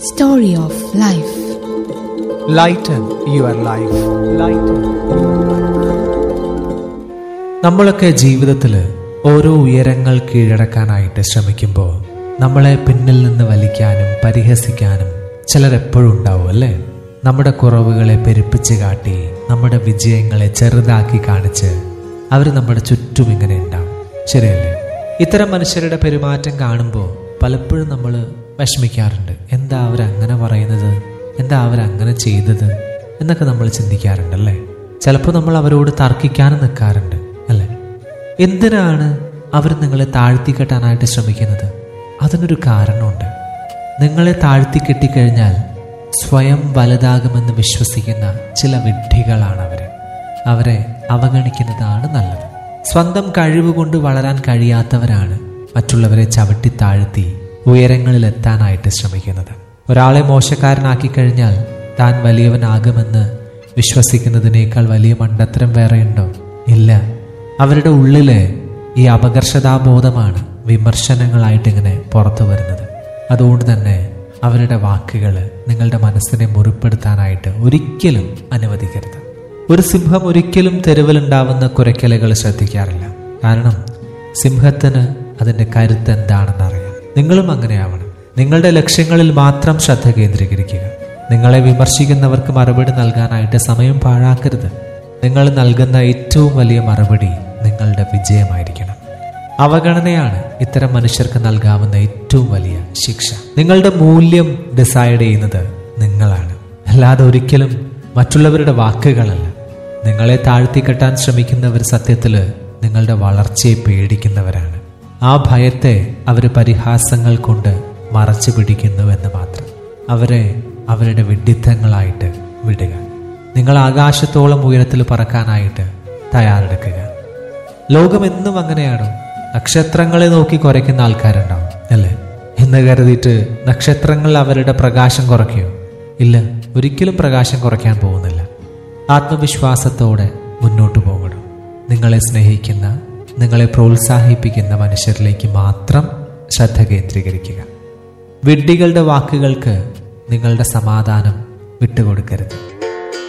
Story of Life. Lighten your life lighten നമ്മളൊക്കെ ജീവിതത്തിൽ ഓരോ ഉയരങ്ങൾ കീഴടക്കാനായിട്ട് ശ്രമിക്കുമ്പോൾ നമ്മളെ പിന്നിൽ നിന്ന് വലിക്കാനും പരിഹസിക്കാനും ചിലരെപ്പോഴും ഉണ്ടാവും അല്ലേ നമ്മുടെ കുറവുകളെ പെരുപ്പിച്ച് കാട്ടി നമ്മുടെ വിജയങ്ങളെ ചെറുതാക്കി കാണിച്ച് അവർ നമ്മുടെ ചുറ്റും ഇങ്ങനെ ഉണ്ടാവും ശരിയല്ലേ ഇത്തരം മനുഷ്യരുടെ പെരുമാറ്റം കാണുമ്പോൾ പലപ്പോഴും നമ്മൾ വിഷമിക്കാറുണ്ട് എന്താ അവരങ്ങനെ പറയുന്നത് എന്താ അവരങ്ങനെ ചെയ്തത് എന്നൊക്കെ നമ്മൾ ചിന്തിക്കാറുണ്ടല്ലേ ചിലപ്പോൾ നമ്മൾ അവരോട് തർക്കിക്കാനും നിൽക്കാറുണ്ട് അല്ലേ എന്തിനാണ് അവർ നിങ്ങളെ താഴ്ത്തിക്കെട്ടാനായിട്ട് ശ്രമിക്കുന്നത് അതിനൊരു കാരണമുണ്ട് നിങ്ങളെ താഴ്ത്തിക്കെട്ടിക്കഴിഞ്ഞാൽ സ്വയം വലുതാകുമെന്ന് വിശ്വസിക്കുന്ന ചില വിഡ്ഢികളാണ് അവർ അവരെ അവഗണിക്കുന്നതാണ് നല്ലത് സ്വന്തം കഴിവ് കൊണ്ട് വളരാൻ കഴിയാത്തവരാണ് മറ്റുള്ളവരെ ചവിട്ടി താഴ്ത്തി ഉയരങ്ങളിലെത്താനായിട്ട് ശ്രമിക്കുന്നത് ഒരാളെ മോശക്കാരനാക്കി കഴിഞ്ഞാൽ താൻ വലിയവനാകുമെന്ന് വിശ്വസിക്കുന്നതിനേക്കാൾ വലിയ മണ്ടത്തരം വേറെയുണ്ടോ ഇല്ല അവരുടെ ഉള്ളിലെ ഈ അപകർഷതാബോധമാണ് വിമർശനങ്ങളായിട്ട് ഇങ്ങനെ പുറത്തു വരുന്നത് അതുകൊണ്ട് തന്നെ അവരുടെ വാക്കുകൾ നിങ്ങളുടെ മനസ്സിനെ മുറിപ്പെടുത്താനായിട്ട് ഒരിക്കലും അനുവദിക്കരുത് ഒരു സിംഹം ഒരിക്കലും തെരുവിലുണ്ടാവുന്ന കുരയ്ക്കലുകൾ ശ്രദ്ധിക്കാറില്ല കാരണം സിംഹത്തിന് അതിൻ്റെ കരുത്ത് എന്താണെന്നറിയാം നിങ്ങളും അങ്ങനെയാവണം നിങ്ങളുടെ ലക്ഷ്യങ്ങളിൽ മാത്രം ശ്രദ്ധ കേന്ദ്രീകരിക്കുക നിങ്ങളെ വിമർശിക്കുന്നവർക്ക് മറുപടി നൽകാനായിട്ട് സമയം പാഴാക്കരുത് നിങ്ങൾ നൽകുന്ന ഏറ്റവും വലിയ മറുപടി നിങ്ങളുടെ വിജയമായിരിക്കണം അവഗണനയാണ് ഇത്തരം മനുഷ്യർക്ക് നൽകാവുന്ന ഏറ്റവും വലിയ ശിക്ഷ നിങ്ങളുടെ മൂല്യം ഡിസൈഡ് ചെയ്യുന്നത് നിങ്ങളാണ് അല്ലാതെ ഒരിക്കലും മറ്റുള്ളവരുടെ വാക്കുകളല്ല നിങ്ങളെ താഴ്ത്തിക്കെട്ടാൻ ശ്രമിക്കുന്നവർ സത്യത്തിൽ നിങ്ങളുടെ വളർച്ചയെ പേടിക്കുന്നവരാണ് ആ ഭയത്തെ അവർ പരിഹാസങ്ങൾ കൊണ്ട് മറച്ചു പിടിക്കുന്നുവെന്ന് മാത്രം അവരെ അവരുടെ വിഡിത്തങ്ങളായിട്ട് വിടുക നിങ്ങൾ ആകാശത്തോളം ഉയരത്തിൽ പറക്കാനായിട്ട് തയ്യാറെടുക്കുക ലോകം എന്നും അങ്ങനെയാണോ നക്ഷത്രങ്ങളെ നോക്കി കുറയ്ക്കുന്ന ആൾക്കാരുണ്ടാവും അല്ലേ എന്ന് കരുതിയിട്ട് നക്ഷത്രങ്ങൾ അവരുടെ പ്രകാശം കുറയ്ക്കുകയോ ഇല്ല ഒരിക്കലും പ്രകാശം കുറയ്ക്കാൻ പോകുന്നില്ല ആത്മവിശ്വാസത്തോടെ മുന്നോട്ട് പോകണം നിങ്ങളെ സ്നേഹിക്കുന്ന നിങ്ങളെ പ്രോത്സാഹിപ്പിക്കുന്ന മനുഷ്യരിലേക്ക് മാത്രം ശ്രദ്ധ കേന്ദ്രീകരിക്കുക വിഡ്ഢികളുടെ വാക്കുകൾക്ക് നിങ്ങളുടെ സമാധാനം വിട്ടുകൊടുക്കരുത്